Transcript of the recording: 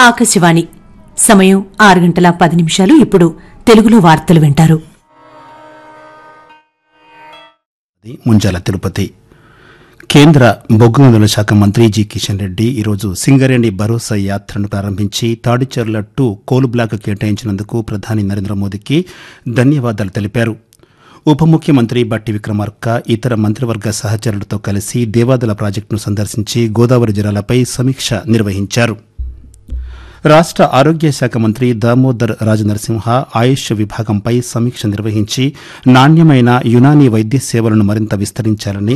ఆకాశవాణి సమయం ఆరు గంటల పది నిమిషాలు ఇప్పుడు తెలుగులో వార్తలు వింటారు అది ముంజాల తిరుపతి కేంద్ర బొగ్గు గనుల శాఖ మంత్రి జి కిషన్ రెడ్డి ఈరోజు సింగరేణి భరోసా యాత్రను ప్రారంభించి తాడిచెర్ల టు కోలు బ్లాక్ కేటాయించినందుకు ప్రధాని నరేంద్ర మోదీకి ధన్యవాదాలు తెలిపారు ఉప ముఖ్యమంత్రి బట్టి విక్రమార్క ఇతర మంత్రివర్గ సహచరులతో కలిసి దేవాదల ప్రాజెక్టును సందర్శించి గోదావరి జలాలపై సమీక్ష నిర్వహించారు రాష్ట్ర ఆరోగ్య శాఖ మంత్రి దామోదర్ రాజనరసింహ ఆయుష్ విభాగంపై సమీక్ష నిర్వహించి నాణ్యమైన యునానీ వైద్య సేవలను మరింత విస్తరించాలని